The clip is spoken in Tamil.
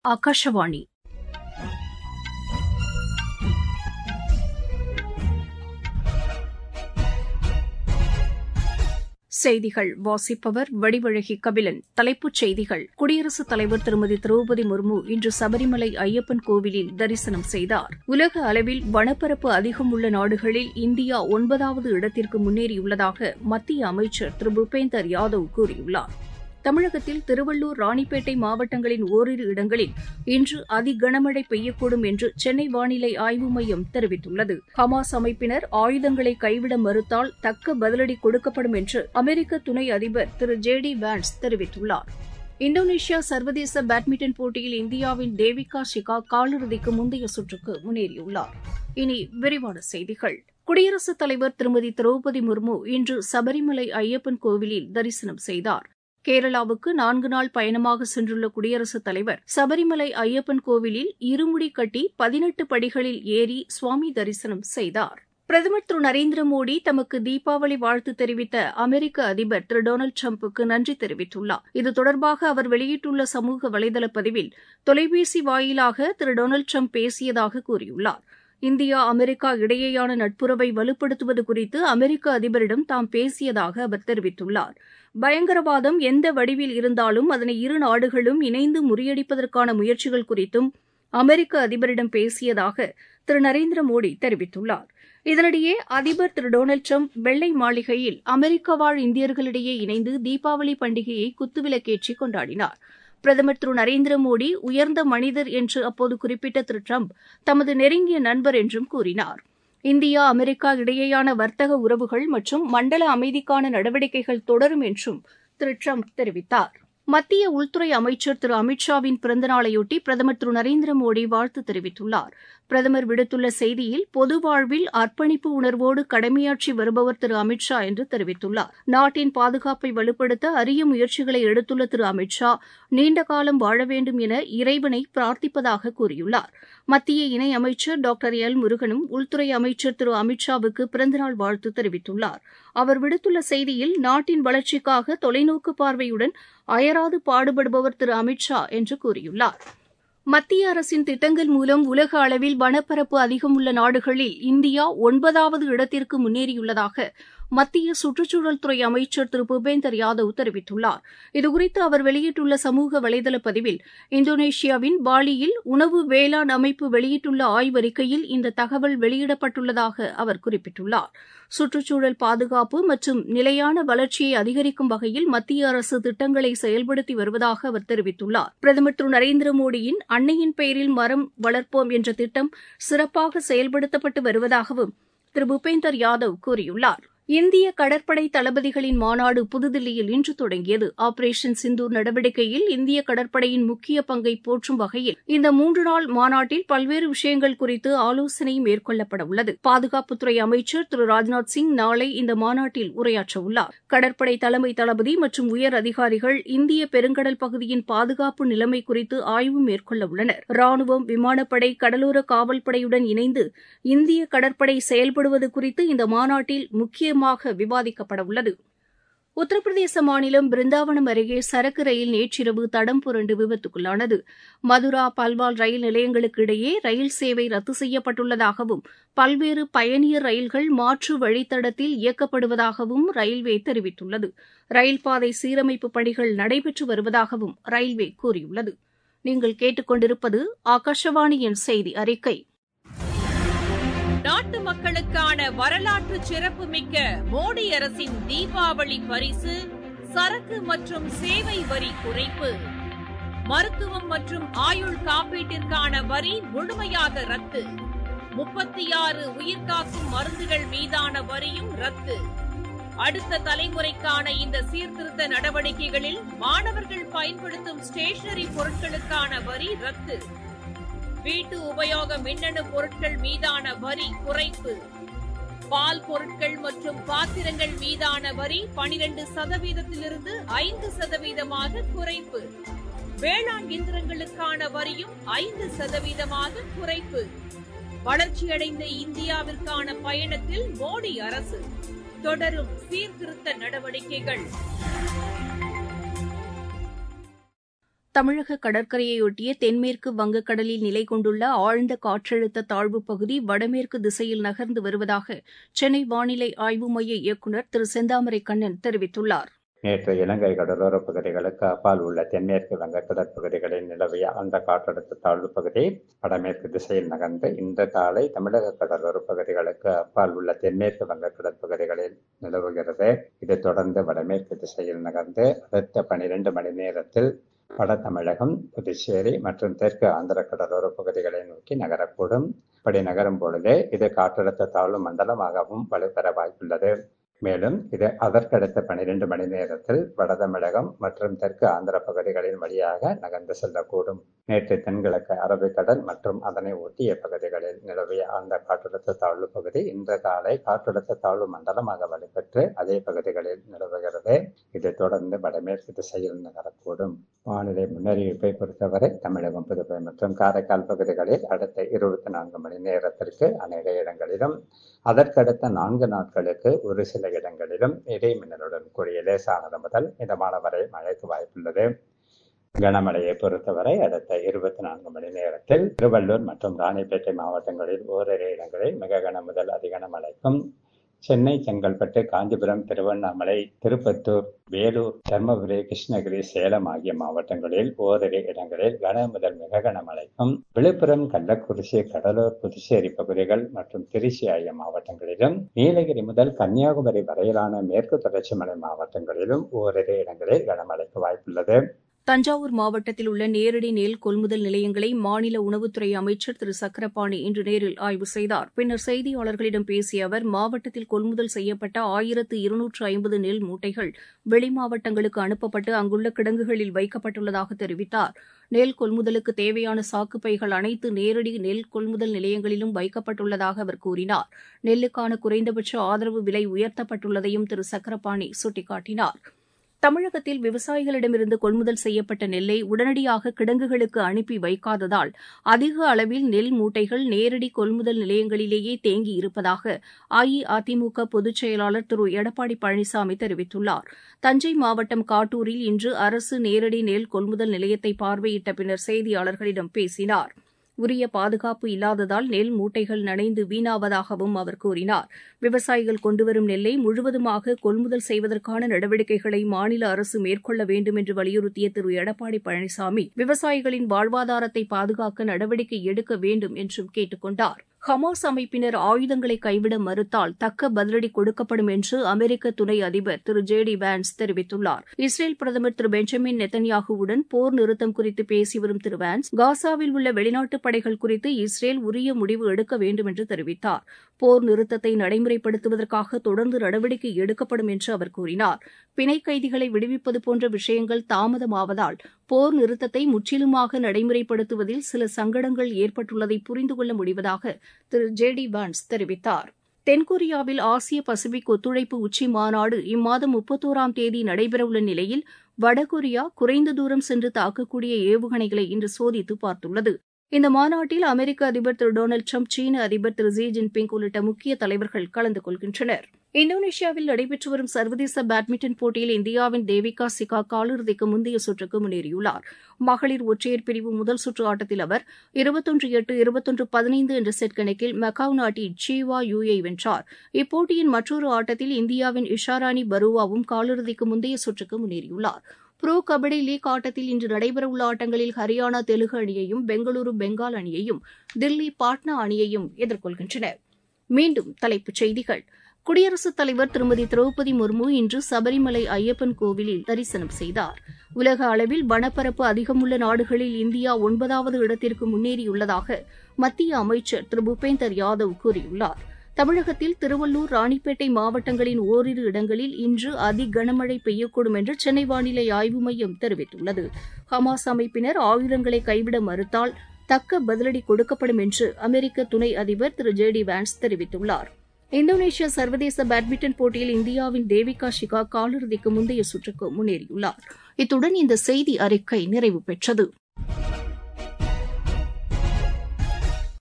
ஆகாஷவாணி செய்திகள் வாசிப்பவர் வடிவழகி கபிலன் தலைப்புச் செய்திகள் குடியரசுத் தலைவர் திருமதி திரௌபதி முர்மு இன்று சபரிமலை ஐயப்பன் கோவிலில் தரிசனம் செய்தார் உலக அளவில் வனப்பரப்பு அதிகம் உள்ள நாடுகளில் இந்தியா ஒன்பதாவது இடத்திற்கு முன்னேறியுள்ளதாக மத்திய அமைச்சர் திரு பூபேந்தர் யாதவ் கூறியுள்ளார் தமிழகத்தில் திருவள்ளூர் ராணிப்பேட்டை மாவட்டங்களின் ஓரிரு இடங்களில் இன்று அதி கனமழை பெய்யக்கூடும் என்று சென்னை வானிலை ஆய்வு மையம் தெரிவித்துள்ளது ஹமாஸ் அமைப்பினர் ஆயுதங்களை கைவிட மறுத்தால் தக்க பதிலடி கொடுக்கப்படும் என்று அமெரிக்க துணை அதிபர் திரு ஜே டி வான்ஸ் தெரிவித்துள்ளார் இந்தோனேஷியா சர்வதேச பேட்மிண்டன் போட்டியில் இந்தியாவின் தேவிகா ஷிகா காலிறுதிக்கு முந்தைய சுற்றுக்கு முன்னேறியுள்ளார் இனி விரிவான செய்திகள் குடியரசுத் தலைவர் திருமதி திரௌபதி முர்மு இன்று சபரிமலை ஐயப்பன் கோவிலில் தரிசனம் செய்தார் கேரளாவுக்கு நான்கு நாள் பயணமாக சென்றுள்ள குடியரசுத் தலைவர் சபரிமலை ஐயப்பன் கோவிலில் இருமுடி கட்டி பதினெட்டு படிகளில் ஏறி சுவாமி தரிசனம் செய்தார் பிரதமர் திரு நரேந்திர மோடி தமக்கு தீபாவளி வாழ்த்து தெரிவித்த அமெரிக்க அதிபர் திரு டொனால்டு டிரம்புக்கு நன்றி தெரிவித்துள்ளார் இது தொடர்பாக அவர் வெளியிட்டுள்ள சமூக வலைதள பதிவில் தொலைபேசி வாயிலாக திரு டொனால்டு டிரம்ப் பேசியதாக கூறியுள்ளார் இந்தியா அமெரிக்கா இடையேயான நட்புறவை வலுப்படுத்துவது குறித்து அமெரிக்க அதிபரிடம் தாம் பேசியதாக அவர் தெரிவித்துள்ளார் பயங்கரவாதம் எந்த வடிவில் இருந்தாலும் அதனை இரு நாடுகளும் இணைந்து முறியடிப்பதற்கான முயற்சிகள் குறித்தும் அமெரிக்க அதிபரிடம் பேசியதாக திரு நரேந்திர மோடி தெரிவித்துள்ளார் இதனிடையே அதிபர் திரு டொனால்டு டிரம்ப் வெள்ளை மாளிகையில் அமெரிக்க வாழ் இந்தியர்களிடையே இணைந்து தீபாவளி பண்டிகையை குத்துவிளக்கேற்றி கொண்டாடினார் பிரதமர் திரு நரேந்திர மோடி உயர்ந்த மனிதர் என்று அப்போது குறிப்பிட்ட திரு டிரம்ப் தமது நெருங்கிய நண்பர் என்றும் கூறினார் இந்தியா அமெரிக்கா இடையேயான வர்த்தக உறவுகள் மற்றும் மண்டல அமைதிக்கான நடவடிக்கைகள் தொடரும் என்றும் திரு டிரம்ப் தெரிவித்தார் மத்திய உள்துறை அமைச்சர் திரு அமித்ஷாவின் பிறந்தநாளையொட்டி பிரதமர் திரு நரேந்திர மோடி வாழ்த்து தெரிவித்துள்ளார் பிரதமர் விடுத்துள்ள செய்தியில் பொது வாழ்வில் அர்ப்பணிப்பு உணர்வோடு கடமையாற்றி வருபவர் திரு அமித்ஷா என்று தெரிவித்துள்ளார் நாட்டின் பாதுகாப்பை வலுப்படுத்த அரிய முயற்சிகளை எடுத்துள்ள திரு அமித்ஷா நீண்ட காலம் வாழ வேண்டும் என இறைவனை பிரார்த்திப்பதாக கூறியுள்ளார் மத்திய இணையமைச்சர் டாக்டர் எல் முருகனும் உள்துறை அமைச்சர் திரு அமித்ஷாவுக்கு பிறந்தநாள் வாழ்த்து தெரிவித்துள்ளார் அவர் விடுத்துள்ள செய்தியில் நாட்டின் வளர்ச்சிக்காக தொலைநோக்கு பார்வையுடன் அயராது பாடுபடுபவர் திரு அமித்ஷா என்று கூறியுள்ளார் மத்திய அரசின் திட்டங்கள் மூலம் உலக அளவில் வனப்பரப்பு அதிகம் உள்ள நாடுகளில் இந்தியா ஒன்பதாவது இடத்திற்கு முன்னேறியுள்ளதாக மத்திய சுற்றுச்சூழல் துறை அமைச்சர் திரு பூபேந்தர் யாதவ் தெரிவித்துள்ளார் இதுகுறித்து அவர் வெளியிட்டுள்ள சமூக வலைதள பதிவில் இந்தோனேஷியாவின் பாலியில் உணவு வேளாண் அமைப்பு வெளியிட்டுள்ள ஆய்வறிக்கையில் இந்த தகவல் வெளியிடப்பட்டுள்ளதாக அவர் குறிப்பிட்டுள்ளார் சுற்றுச்சூழல் பாதுகாப்பு மற்றும் நிலையான வளர்ச்சியை அதிகரிக்கும் வகையில் மத்திய அரசு திட்டங்களை செயல்படுத்தி வருவதாக அவர் தெரிவித்துள்ளார் பிரதமர் திரு நரேந்திர மோடியின் அன்னையின் பெயரில் மரம் வளர்ப்போம் என்ற திட்டம் சிறப்பாக செயல்படுத்தப்பட்டு வருவதாகவும் திரு பூபேந்தர் யாதவ் கூறியுள்ளார் இந்திய கடற்படை தளபதிகளின் மாநாடு புதுதில்லியில் இன்று தொடங்கியது ஆபரேஷன் சிந்தூர் நடவடிக்கையில் இந்திய கடற்படையின் முக்கிய பங்கை போற்றும் வகையில் இந்த மூன்று நாள் மாநாட்டில் பல்வேறு விஷயங்கள் குறித்து ஆலோசனை மேற்கொள்ளப்பட உள்ளது பாதுகாப்புத்துறை அமைச்சர் திரு ராஜ்நாத் சிங் நாளை இந்த மாநாட்டில் உரையாற்றவுள்ளார் கடற்படை தலைமை தளபதி மற்றும் உயர் அதிகாரிகள் இந்திய பெருங்கடல் பகுதியின் பாதுகாப்பு நிலைமை குறித்து ஆய்வு மேற்கொள்ள உள்ளனர் ராணுவம் விமானப்படை கடலோர காவல்படையுடன் இணைந்து இந்திய கடற்படை செயல்படுவது குறித்து இந்த மாநாட்டில் முக்கிய முக்கியமாக விவாதிக்கப்பட உள்ளது உத்தரப்பிரதேச மாநிலம் பிருந்தாவனம் அருகே சரக்கு ரயில் நேற்றிரவு தடம் புரண்டு விபத்துக்குள்ளானது மதுரா பல்வால் ரயில் நிலையங்களுக்கு இடையே ரயில் சேவை ரத்து செய்யப்பட்டுள்ளதாகவும் பல்வேறு பயணியர் ரயில்கள் மாற்று வழித்தடத்தில் இயக்கப்படுவதாகவும் ரயில்வே தெரிவித்துள்ளது ரயில் பாதை சீரமைப்பு பணிகள் நடைபெற்று வருவதாகவும் ரயில்வே கூறியுள்ளது நீங்கள் கேட்டுக்கொண்டிருப்பது ஆகாஷவாணியின் செய்தி அறிக்கை நாட்டு மக்களுக்கான வரலாற்று சிறப்புமிக்க மோடி அரசின் தீபாவளி பரிசு சரக்கு மற்றும் சேவை வரி குறைப்பு மருத்துவம் மற்றும் ஆயுள் காப்பீட்டிற்கான வரி முழுமையாக ரத்து முப்பத்தி ஆறு உயிர்காக்கும் மருந்துகள் மீதான வரியும் ரத்து அடுத்த தலைமுறைக்கான இந்த சீர்திருத்த நடவடிக்கைகளில் மாணவர்கள் பயன்படுத்தும் ஸ்டேஷனரி பொருட்களுக்கான வரி ரத்து வீட்டு உபயோக மின்னணு பொருட்கள் மீதான வரி குறைப்பு பால் பொருட்கள் மற்றும் பாத்திரங்கள் மீதான வரி பனிரெண்டு சதவீதத்திலிருந்து ஐந்து சதவீதமாக குறைப்பு வேளாண் இயந்திரங்களுக்கான வரியும் ஐந்து சதவீதமாக குறைப்பு வளர்ச்சியடைந்த இந்தியாவிற்கான பயணத்தில் மோடி அரசு தொடரும் சீர்திருத்த நடவடிக்கைகள் தமிழக கடற்கரையொட்டிய தென்மேற்கு வங்கக்கடலில் நிலை கொண்டுள்ள ஆழ்ந்த காற்றழுத்த தாழ்வுப் பகுதி வடமேற்கு திசையில் நகர்ந்து வருவதாக சென்னை வானிலை ஆய்வு மைய இயக்குநர் திரு செந்தாமரை கண்ணன் தெரிவித்துள்ளார் நேற்று இலங்கை கடலோர பகுதிகளுக்கு அப்பால் உள்ள தென்மேற்கு வங்கக்கடற் பகுதிகளில் நிலவிய அந்த காற்றழுத்த தாழ்வு பகுதி வடமேற்கு திசையில் நகர்ந்து இன்று காலை தமிழக கடலோர பகுதிகளுக்கு அப்பால் உள்ள தென்மேற்கு வங்கக்கடற் பகுதிகளில் நிலவுகிறது இது தொடர்ந்து வடமேற்கு திசையில் நகர்ந்து அடுத்த பனிரெண்டு மணி நேரத்தில் வட தமிழகம் புதுச்சேரி மற்றும் தெற்கு ஆந்திர கடலோர பகுதிகளை நோக்கி நகரக்கூடும் இப்படி நகரும் பொழுது இது காற்றழுத்த தாழ்வு மண்டலமாகவும் வலுப்பெற வாய்ப்புள்ளது மேலும் இது அதற்கடுத்த பனிரெண்டு மணி நேரத்தில் வட தமிழகம் மற்றும் தெற்கு ஆந்திர பகுதிகளின் வழியாக நகர்ந்து செல்லக்கூடும் நேற்று தென்கிழக்கு அரபிக்கடல் மற்றும் அதனை ஒட்டிய பகுதிகளில் நிலவிய அந்த காற்றழுத்த தாழ்வு பகுதி இன்று காலை காற்றழுத்த தாழ்வு மண்டலமாக வலுப்பெற்று அதே பகுதிகளில் நிலவுகிறது இது தொடர்ந்து வடமேற்கு திசையில் நகரக்கூடும் வானிலை முன்னறிவிப்பை பொறுத்தவரை தமிழகம் புதுவை மற்றும் காரைக்கால் பகுதிகளில் அடுத்த இருபத்தி நான்கு மணி நேரத்திற்கு அநேக இடங்களிலும் அதற்கடுத்த நான்கு நாட்களுக்கு ஒரு சில இடங்களிலும் இடைமின்னலுடன் கூடிய லேசானது முதல் மிதமான வரை மழைக்கு வாய்ப்புள்ளது கனமழையை பொறுத்தவரை அடுத்த இருபத்தி நான்கு மணி நேரத்தில் திருவள்ளூர் மற்றும் ராணிப்பேட்டை மாவட்டங்களில் ஓரிரு இடங்களில் மிக கன முதல் அதிகன மழைக்கும் சென்னை செங்கல்பட்டு காஞ்சிபுரம் திருவண்ணாமலை திருப்பத்தூர் வேலூர் தர்மபுரி கிருஷ்ணகிரி சேலம் ஆகிய மாவட்டங்களில் ஓரிரு இடங்களில் கன முதல் மிக கனமழைக்கும் விழுப்புரம் கள்ளக்குறிச்சி கடலூர் புதுச்சேரி பகுதிகள் மற்றும் திருச்சி ஆகிய மாவட்டங்களிலும் நீலகிரி முதல் கன்னியாகுமரி வரையிலான மேற்கு தொடர்ச்சி மலை மாவட்டங்களிலும் ஓரிரு இடங்களில் கனமழைக்கு வாய்ப்புள்ளது தஞ்சாவூர் மாவட்டத்தில் உள்ள நேரடி நெல் கொள்முதல் நிலையங்களை மாநில உணவுத்துறை அமைச்சர் திரு சக்கரபாணி இன்று நேரில் ஆய்வு செய்தார் பின்னர் செய்தியாளர்களிடம் பேசிய அவர் மாவட்டத்தில் கொள்முதல் செய்யப்பட்ட ஆயிரத்து இருநூற்று ஐம்பது நெல் மூட்டைகள் வெளி மாவட்டங்களுக்கு அனுப்பப்பட்டு அங்குள்ள கிடங்குகளில் வைக்கப்பட்டுள்ளதாக தெரிவித்தார் நெல் கொள்முதலுக்கு தேவையான சாக்குப்பைகள் அனைத்து நேரடி நெல் கொள்முதல் நிலையங்களிலும் வைக்கப்பட்டுள்ளதாக அவர் கூறினார் நெல்லுக்கான குறைந்தபட்ச ஆதரவு விலை உயர்த்தப்பட்டுள்ளதையும் திரு சக்கரபாணி சுட்டிக்காட்டினார் தமிழகத்தில் விவசாயிகளிடமிருந்து கொள்முதல் செய்யப்பட்ட நெல்லை உடனடியாக கிடங்குகளுக்கு அனுப்பி வைக்காததால் அதிக அளவில் நெல் மூட்டைகள் நேரடி கொள்முதல் நிலையங்களிலேயே தேங்கி இருப்பதாக அஇஅதிமுக பொதுச் செயலாளர் திரு எடப்பாடி பழனிசாமி தெரிவித்துள்ளார் தஞ்சை மாவட்டம் காட்டூரில் இன்று அரசு நேரடி நெல் கொள்முதல் நிலையத்தை பார்வையிட்ட பின்னர் செய்தியாளர்களிடம் பேசினார் உரிய பாதுகாப்பு இல்லாததால் நெல் மூட்டைகள் நனைந்து வீணாவதாகவும் அவர் கூறினார் விவசாயிகள் கொண்டுவரும் நெல்லை முழுவதுமாக கொள்முதல் செய்வதற்கான நடவடிக்கைகளை மாநில அரசு மேற்கொள்ள வேண்டும் என்று வலியுறுத்திய திரு எடப்பாடி பழனிசாமி விவசாயிகளின் வாழ்வாதாரத்தை பாதுகாக்க நடவடிக்கை எடுக்க வேண்டும் என்றும் கேட்டுக் கொண்டார் ஹமாஸ் அமைப்பினர் ஆயுதங்களை கைவிட மறுத்தால் தக்க பதிலடி கொடுக்கப்படும் என்று அமெரிக்க துணை அதிபர் திரு ஜே டி வான்ஸ் தெரிவித்துள்ளார் இஸ்ரேல் பிரதமர் திரு பெஞ்சமின் நெத்தன்யாகுவுடன் போர் நிறுத்தம் குறித்து பேசி வரும் திரு வான்ஸ் காசாவில் உள்ள வெளிநாட்டு படைகள் குறித்து இஸ்ரேல் உரிய முடிவு எடுக்க வேண்டும் என்று தெரிவித்தார் போர் நிறுத்தத்தை நடைமுறைப்படுத்துவதற்காக தொடர்ந்து நடவடிக்கை எடுக்கப்படும் என்று அவர் கூறினார் பிணை கைதிகளை விடுவிப்பது போன்ற விஷயங்கள் தாமதமாவதால் போர் நிறுத்தத்தை முற்றிலுமாக நடைமுறைப்படுத்துவதில் சில சங்கடங்கள் ஏற்பட்டுள்ளதை புரிந்து கொள்ள முடிவதாக திரு ஜே டி வான்ஸ் தெரிவித்தார் தென்கொரியாவில் ஆசிய பசிபிக் ஒத்துழைப்பு உச்சி மாநாடு இம்மாதம் முப்பத்தோராம் தேதி நடைபெறவுள்ள நிலையில் வடகொரியா குறைந்த தூரம் சென்று தாக்கக்கூடிய ஏவுகணைகளை இன்று சோதித்து பார்த்துள்ளது இந்த மாநாட்டில் அமெரிக்க அதிபர் திரு டொனால்டு ட்ரம்ப் சீன அதிபர் திரு ஜி ஜின்பிங் உள்ளிட்ட முக்கிய தலைவர்கள் கலந்து கொள்கின்றனர் இந்தோனேஷியாவில் நடைபெற்று வரும் சர்வதேச பேட்மிண்டன் போட்டியில் இந்தியாவின் தேவிகா சிகா காலிறுதிக்கு முந்தைய சுற்றுக்கு முன்னேறியுள்ளார் மகளிர் ஒற்றையர் பிரிவு முதல் சுற்று ஆட்டத்தில் அவர் இருபத்தொன்று எட்டு இருபத்தொன்று பதினைந்து என்ற செட் கணக்கில் மக்காவ் நாட்டின் சீவா யூயை வென்றார் இப்போட்டியின் மற்றொரு ஆட்டத்தில் இந்தியாவின் இஷாராணி பருவாவும் காலிறுதிக்கு முந்தைய சுற்றுக்கு முன்னேறியுள்ளார் புரோ கபடி லீக் ஆட்டத்தில் இன்று நடைபெறவுள்ள ஆட்டங்களில் ஹரியானா தெலுங்கு அணியையும் பெங்களூரு பெங்கால் அணியையும் தில்லி பாட்னா அணியையும் எதிர்கொள்கின்றன மீண்டும் தலைப்புச் செய்திகள் குடியரசுத் தலைவர் திருமதி திரௌபதி முர்மு இன்று சபரிமலை ஐயப்பன் கோவிலில் தரிசனம் செய்தார் உலக அளவில் வனப்பரப்பு அதிகமுள்ள நாடுகளில் இந்தியா ஒன்பதாவது இடத்திற்கு முன்னேறியுள்ளதாக மத்திய அமைச்சர் திரு பூபேந்தர் யாதவ் கூறியுள்ளார் தமிழகத்தில் திருவள்ளூர் ராணிப்பேட்டை மாவட்டங்களின் ஓரிரு இடங்களில் இன்று அதி கனமழை பெய்யக்கூடும் என்று சென்னை வானிலை ஆய்வு மையம் தெரிவித்துள்ளது ஹமாஸ் அமைப்பினர் ஆயுதங்களை கைவிட மறுத்தால் தக்க பதிலடி கொடுக்கப்படும் என்று அமெரிக்க துணை அதிபர் திரு ஜே டி வான்ஸ் தெரிவித்துள்ளார் இந்தோனேஷியா சர்வதேச பேட்மிண்டன் போட்டியில் இந்தியாவின் தேவிகா ஷிகா காலிறுதிக்கு முந்தைய சுற்றுக்கு முன்னேறியுள்ளார் இத்துடன் இந்த செய்தி அறிக்கை நிறைவு பெற்றது